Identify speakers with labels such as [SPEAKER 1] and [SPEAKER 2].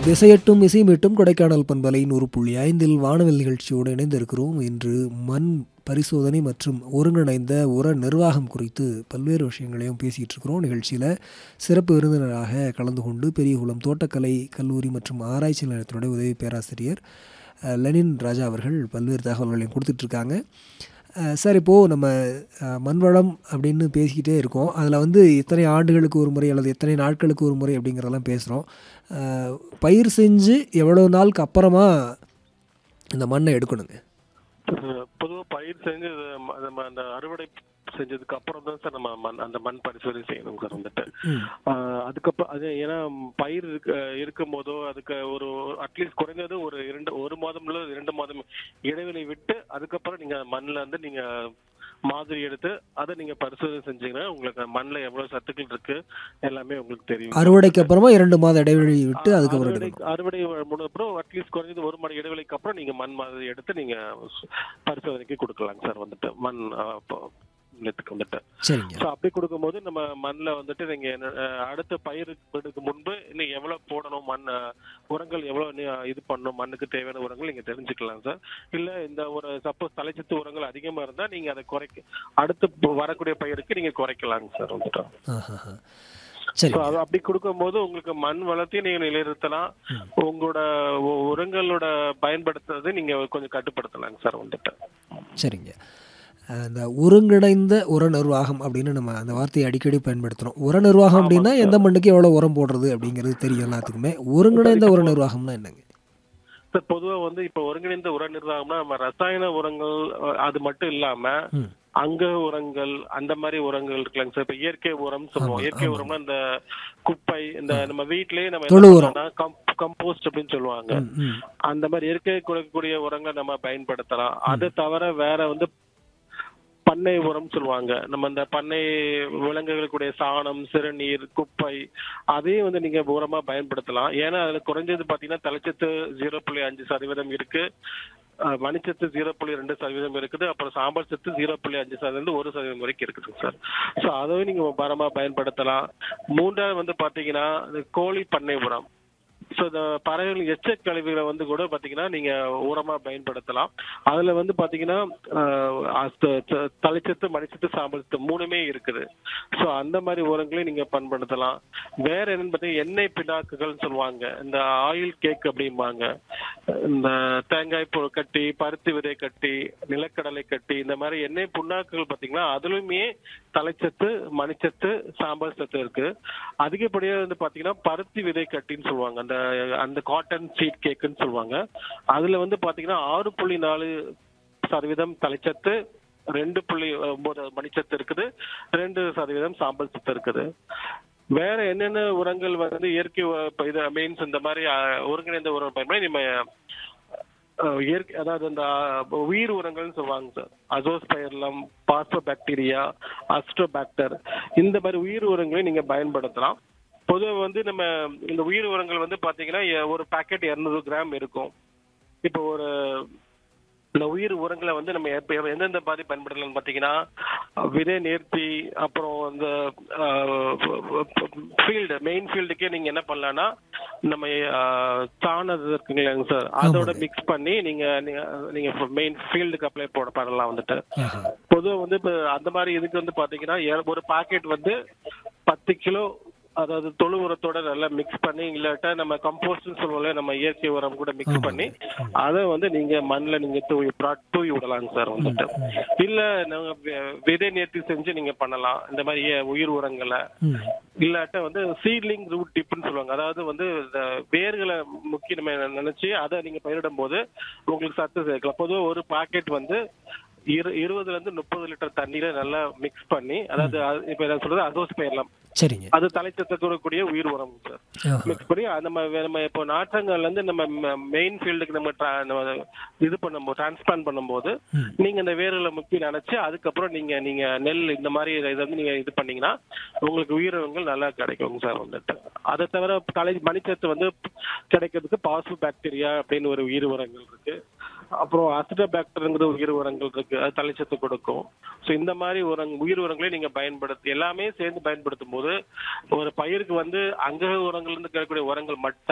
[SPEAKER 1] திசையட்டும் இசைமீட்டும் கொடைக்கானல் பண்பலை நூறு புள்ளி ஐந்தில் வானவில் நிகழ்ச்சியோடு இணைந்திருக்கிறோம் இன்று மண் பரிசோதனை மற்றும் ஒருங்கிணைந்த உர நிர்வாகம் குறித்து பல்வேறு விஷயங்களையும் பேசிகிட்டு இருக்கிறோம் நிகழ்ச்சியில் சிறப்பு விருந்தினராக கலந்து கொண்டு பெரியகுளம் தோட்டக்கலை கல்லூரி மற்றும் ஆராய்ச்சி நிலையத்தினுடைய உதவி பேராசிரியர் அஹ், லெனின் ராஜா அவர்கள் பல்வேறு தகவல்களையும் கொடுத்துட்ருக்காங்க அஹ் சார் இப்போது நம்ம அஹ், மண்வளம் அப்படின்னு பேசிக்கிட்டே இருக்கோம் அதில் வந்து எத்தனை ஆண்டுகளுக்கு ஒரு முறை அல்லது எத்தனை நாட்களுக்கு ஒரு முறை அப்படிங்கிறதெல்லாம் பேசுகிறோம் பயிர் செஞ்சு எவ்வளோ நாளுக்கு அப்புறமா இந்த மண்ணை எடுக்கணுங்க
[SPEAKER 2] பொதுவா பயிர் செஞ்சு இது ம- நம்ம அந்த அறுவடை செஞ்சதுக்கு அப்புறம் தான் சார் நம்ம மண் அந்த மண் பரிசோதனை செய்யணும் சார் வந்துட்டு
[SPEAKER 1] ம்
[SPEAKER 2] ஆஹ் அதுக்கப்புறம் அது ஏன்னா பயிர் இருக்க இருக்கும் போதோ அதுக்கு ஒரு அட்லீஸ்ட் குறைந்தது ஒரு இரண்டு ஒரு மாதம் இல்ல இரண்டு மாதம் இடைவெளி விட்டு அதுக்கப்புறம் நீங்க மண்ணுல இருந்து நீங்க மாதிரி எடுத்து அதை நீங்க பரிசோதனை செஞ்சீங்கன்னா உங்களுக்கு மண்ணுல எவ்வளவு சத்துக்கள் இருக்கு எல்லாமே உங்களுக்கு தெரியும்
[SPEAKER 1] அறுவடைக்கு அப்புறமா இரண்டு மாத இடைவெளி விட்டு அதுக்கப்புறம்
[SPEAKER 2] அறுவடை
[SPEAKER 1] எடுக்கணும்
[SPEAKER 2] அறுவடை முடிஞ்ச அப்புறம் அட்லீஸ்ட் குறைஞ்சது ஒரு மணி இடைவெளிக்கு அப்புறம் நீங்க மண் மாதிரி எடுத்து நீங்க பரிசோதனைக்கு கொடுக்கலாம் சார் வந்துட்டு மண் ஆஹ், இப்போ நிலத்துக்கு வந்துட்டு
[SPEAKER 1] சரிங்க
[SPEAKER 2] ஸோ அப்படி கொடுக்கும்போது நம்ம மண்ணில் வந்துட்டு நீங்க என்ன- அஹ், அடுத்த பயிருக்கு முன்பு இன்னும் எவ்வளவு போடணும் மண் அஹ், உரங்கள் எவ்வளவு நீ- இது பண்ணணும் மண்ணுக்கு தேவையான உரங்கள் நீங்க தெரிஞ்சுக்கலாம் சார் இல்ல இந்த ஒரு சப்போஸ் தலைச்சத்து உரங்கள் அதிகமா இருந்தா நீங்க அதை குறைக்க அடுத்து ப- வரக்கூடிய பயிருக்கு நீங்க குறைக்கலாங்க சார் வந்துட்டு
[SPEAKER 1] ஆஹா சரி
[SPEAKER 2] So, அது அப்படி கொடுக்கும்போது உங்களுக்கு மண் வளத்தையும் நீங்க நிலைநிறுத்தலாம் உங்களோட உ- உரங்களோட பயன்படுத்துறது நீங்க கொஞ்சம் கட்டுப்படுத்தலாங்க சார் வந்துட்டு
[SPEAKER 1] சரிங்க அந்த ஒருங்கிணைந்த உர நிர்வாகம் அப்படின்னு நம்ம அந்த வார்த்தையை அடிக்கடி பயன்படுத்துகிறோம் உர நிர்வாகம் அப்படின்னா எந்த மண்ணுக்கு எவ்வளோ உரம் போடுறது அப்படிங்கிறது தெரியும் எல்லாத்துக்குமே ஒருங்கிணைந்த உர நிர்வாகம்னா என்னங்க
[SPEAKER 2] சார் பொதுவா வந்து இப்ப ஒருங்கிணைந்த உர நிர்வாகம்னா நம்ம ரசாயன உரங்கள் அஹ், அது மட்டும் இல்லாம
[SPEAKER 1] ம்
[SPEAKER 2] அங்க உரங்கள் அந்த மாதிரி உரங்கள் இருக்குல்லங்க சார் இப்ப இயற்கை உரம் சொல்லுவோம் இயற்கை உரம்னா இந்த குப்பை இந்த நம்ம வீட்லயே நம்ம
[SPEAKER 1] தொழு
[SPEAKER 2] என்ன
[SPEAKER 1] உரம்.
[SPEAKER 2] பண்ணோம்னா கம்போஸ்ட் அப்படின்னு சொல்லுவாங்க
[SPEAKER 1] ம் ம்
[SPEAKER 2] அந்த மாதிரி இயற்கை கொடுக்கக்கூடிய உரங்களை நம்ம பயன்படுத்தலாம் அது தவிர வேற வந்து பண்ணை உரம் சொல்லுவாங்க நம்ம இந்த பண்ணை விலங்குகளுக்குடைய சாணம் சிறுநீர் குப்பை அதையும் வந்து நீங்க உரமா பயன்படுத்தலாம் ஏன்னா அதுல குறைஞ்சது பாத்தீங்கன்னா தலைச்சத்து ஜீரோ புள்ளி அஞ்சு சதவீதம் இருக்கு அஹ், மணிச்சத்து ஜீரோ புள்ளி ரெண்டு சதவீதம் இருக்குது அப்புறம் சாம்பல் சத்து ஜீரோ புள்ளி அஞ்சு சதவீதம் ஒரு சதவீதம் வரைக்கும் இருக்குது சார் ஸோ அதையும் நீங்க மரமா பயன்படுத்தலாம் மூன்றாவது வந்து பாத்தீங்கன்னா இந்த கோழி பண்ணை உரம் ஸோ இந்த பறவைகள் எச்ச கழிவுகளை வந்து கூட பாத்தீங்கன்னா நீங்க உரமா பயன்படுத்தலாம் அதுல வந்து பாத்தீங்கன்னா ஆஹ், அஸ்த- த- தலைச்சத்து மணிச்சத்து சாம்பல் சத்து மூணுமே இருக்குது ஸோ அந்த மாதிரி உரங்களையும் நீங்க பயன்படுத்தலாம் வேற என்னன்னு பாத்தீங்கன்னா எண்ணெய் பினாக்குகள் சொல்லுவாங்க இந்த ஆயில் கேக் அப்படிம்பாங்க இந்த தேங்காய் பூ கட்டி பருத்தி விதை கட்டி நிலக்கடலை கட்டி இந்த மாதிரி எண்ணெய் புண்ணாக்குகள் பாத்தீங்கன்னா அதுலயுமே தலைச்சத்து மணிச்சத்து சாம்பல் சத்து இருக்கு அதிகப்படியா வந்து பாத்தீங்கன்னா பருத்தி விதை கட்டின்னு சொல்லுவாங்க அந்த அந்த காட்டன் சீட் கேக்குன்னு சொல்லுவாங்க அதுல வந்து பாத்தீங்கன்னா ஆறு புள்ளி நாலு சதவீதம் தலைச்சத்து ரெண்டு புள்ளி ஒன்பது மணிச்சத்து இருக்குது ரெண்டு சதவீதம் சாம்பல் சத்து இருக்குது வேற என்னென்ன உரங்கள் வந்து இயற்கை உர- இப்ப இது மீன்ஸ் இந்த மாதிரி அஹ், ஒருங்கிணைந்த உரம் பயன்படுத்தி நம்ம அஹ், இயற்கை அதாவது இந்த அஹ், உயிர் உரங்கள்னு சொல்லுவாங்க சார் அசோஸ்பயர்லம் பாஸ்போபாக்டீரியா அஸ்ட்ரோபாக்டர் இந்த மாதிரி உயிர் உரங்களை நீங்க பயன்படுத்தலாம் பொதுவாக வந்து நம்ம இந்த உயிர் உரங்கள் வந்து பாத்தீங்கன்னா எ- ஒரு பாக்கெட் 200 கிராம் இருக்கும் இப்போ ஒரு இந்த உயிர் உரங்களை வந்து நம்ம எப்ப எந்தெந்த மாதிரி பயன்படுத்தலாம்னு பாத்தீங்கன்னா அஹ், விதை நேர்த்தி அப்புறம் இந்த ஃபீல்டு மெயின் ஃபீல்டுக்கே நீங்க என்ன பண்ணலாம்னா நம்ம அஹ், சாணம் இருக்குங்களேங்க சார் அதோட மிக்ஸ் பண்ணி நீங்க நீங்க- நீங்க மெயின் ஃபீல்டுக்கு அப்ளை போட பண்ணலாம் வந்துட்டு
[SPEAKER 1] ஆஹா
[SPEAKER 2] பொதுவா வந்து இப்ப அந்த மாதிரி இதுக்கு வந்து பாத்தீங்கன்னா ஏ- ஒரு பாக்கெட் வந்து பத்து கிலோ அதாவது தொழு உரத்தோட நல்லா மிக்ஸ் பண்ணி இல்லாட்டா நம்ம கம்போஸ்ட் சொல்லுவோம்ல நம்ம இயற்கை உரம் கூட மிக்ஸ் பண்ணி அதை வந்து நீங்க மண்ணுல நீங்க தூவி ப்ரா- தூவி விடலாங்க சார் வந்துட்டு இல்ல நாங்க வி- விதை நேர்த்தி செஞ்சு நீங்க பண்ணலாம் இந்த மாதிரி ஏ- உயிர் உரங்களை
[SPEAKER 1] ம்
[SPEAKER 2] இல்லாட்ட வந்து சீட்லிங் ரூட் டிப்னு சொல்லுவாங்க அதாவது வந்து இந்த வேர்களை முக்கிய நம்ம நினைச்சு அதை நீங்க பயிரிடும் போது உங்களுக்கு சத்து சேர்க்கலாம் பொதுவா ஒரு பாக்கெட் வந்து இரு இருபதுல இருந்து முப்பது லிட்டர் தண்ணியில நல்லா மிக்ஸ் பண்ணி அதாவது அது- இப்ப நான் சொல்றது அசோஸ் பயிரலாம்
[SPEAKER 1] சரிங்க
[SPEAKER 2] அது தலைச்சத்தை கூடக்கூடிய உயிர் உரம் சார்
[SPEAKER 1] ஆஹா
[SPEAKER 2] மிக்ஸ் பண்ணி அது நம்ம வே- நம்ம இப்போ நாற்றங்கள்ல இருந்து நம்ம மெயின் ஃபீல்டுக்கு நம்ம tra- நம்ம இது பண்ணும்போது டிரான்ஸ்பிளான் பண்ணும்போது
[SPEAKER 1] ம்.
[SPEAKER 2] நீங்க இந்த வேர்களை முக்கி நினைச்சு அதுக்கப்புறம் நீங்க நீங்க நெல் இந்த மாதிரி இதை வந்து நீங்க இது பண்ணீங்கன்னா உங்களுக்கு உயிரினங்கள் நல்லா கிடைக்கும் சார் வந்துட்டு அதை தவிர கலை மணிச்சத்து வந்து கிடைக்கிறதுக்கு பாசிட்டிவ் பாக்டீரியா அப்படின்னு ஒரு உயிர் உரங்கள் இருக்கு அப்புறம் அசிடோபாக்டருங்கிற உயிர் உரங்கள் இருக்கு அது தலைச்சத்து கொடுக்கும் ஸோ இந்த மாதிரி உரங் உயிர் உரங்களை நீங்க பயன்படுத்தி எல்லாமே சேர்ந்து பயன்படுத்தும் போது ஒரு பயிருக்கு வந்து அங்க உரங்கள்ல இருந்து கிடைக்கக்கூடிய உரங்கள் மட்டும்